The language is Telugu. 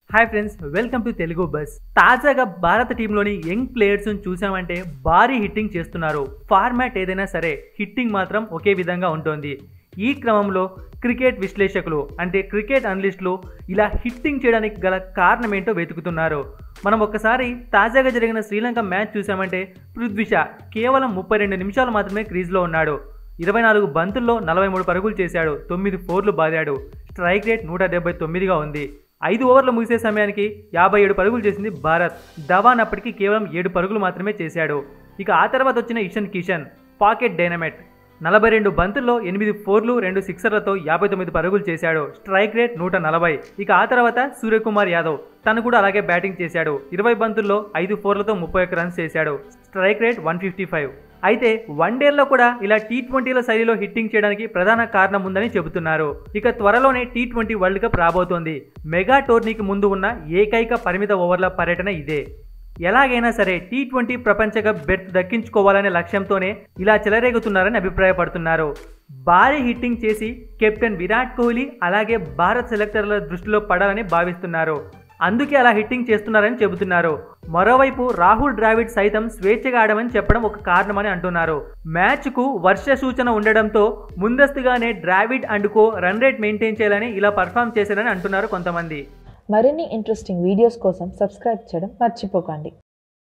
hi friends welcome to Telugu bus తాజాగా భారత టీంలోని యంగ్ ప్లేయర్స్ చూసామంటే భారీ హిట్టింగ్ చేస్తున్నారు ఫార్మాట్ ఏదైనా సరే హిట్టింగ్ మాత్రం ఒకే విధంగా ఉంటుంది ఈ క్రమంలో క్రికెట్ విశ్లేషకులు అంటే క్రికెట్ అనలిస్టులు ఇలా హిట్టింగ్ చేయడానికి గల కారణం ఏంటో వెతుకుతున్నారు మనం ఒక్కసారి తాజాగా జరిగిన శ్రీలంక మ్యాచ్ చూసామంటే పృథ్వీ షా కేవలం ముప్పై రెండు నిమిషాలు మాత్రమే క్రీజ్లో ఉన్నాడు ఇరవై నాలుగు బంతుల్లో నలభై మూడు పరుగులు చేశాడు తొమ్మిది ఫోర్లు బాదాడు స్ట్రైక్ రేట్ నూట డెబ్బై తొమ్మిదిగా ఉంది ఐదు ఓవర్లు ముగిసే సమయానికి యాభై ఏడు పరుగులు చేసింది భారత్ ధవాన్ అప్పటికి కేవలం ఏడు పరుగులు మాత్రమే చేశాడు ఇక ఆ తర్వాత వచ్చిన ఇషన్ కిషన్ పాకెట్ డైనమెట్ నలభై రెండు బంతుల్లో ఎనిమిది ఫోర్లు రెండు సిక్సర్లతో యాభై తొమ్మిది పరుగులు చేశాడు స్ట్రైక్ రేట్ నూట నలభై ఇక ఆ తర్వాత సూర్యకుమార్ యాదవ్ తను కూడా అలాగే బ్యాటింగ్ చేశాడు ఇరవై బంతుల్లో ఐదు ఫోర్లతో ముప్పై ఒక్క రన్స్ చేశాడు strike rate one fifty five అయితే వన్డేల్లో కూడా ఇలా టీ ట్వంటీల శైలిలో హిట్టింగ్ చేయడానికి ప్రధాన కారణం ఉందని చెబుతున్నారు ఇక త్వరలోనే టీ ట్వంటీ వరల్డ్ కప్ రాబోతోంది మెగా టోర్నీకి ముందు ఉన్న ఏకైక పరిమిత ఓవర్ల పర్యటన ఇదే ఎలాగైనా సరే టీ ట్వంటీ ప్రపంచ కప్ బెర్త్ దక్కించుకోవాలనే లక్ష్యంతోనే ఇలా చెలరేగుతున్నారని అభిప్రాయపడుతున్నారు భారీ హిట్టింగ్ చేసి కెప్టెన్ విరాట్ కోహ్లీ అలాగే భారత్ సెలెక్టర్ల దృష్టిలో పడాలని భావిస్తున్నారు అందుకే అలా హిట్టింగ్ చేస్తున్నారని చెబుతున్నారు మరోవైపు రాహుల్ ద్రావిడ్ సైతం స్వేచ్ఛగా ఆడమని చెప్పడం ఒక కారణమని అంటున్నారు మ్యాచ్కు వర్ష సూచన ఉండడంతో ముందస్తుగానే Dravid and co run rate maintain చేయాలని ఇలా పర్ఫామ్ చేశారని అంటున్నారు కొంతమంది మరిన్ని ఇంట్రెస్టింగ్ వీడియోస్ కోసం సబ్స్క్రైబ్ చేయడం మర్చిపోకండి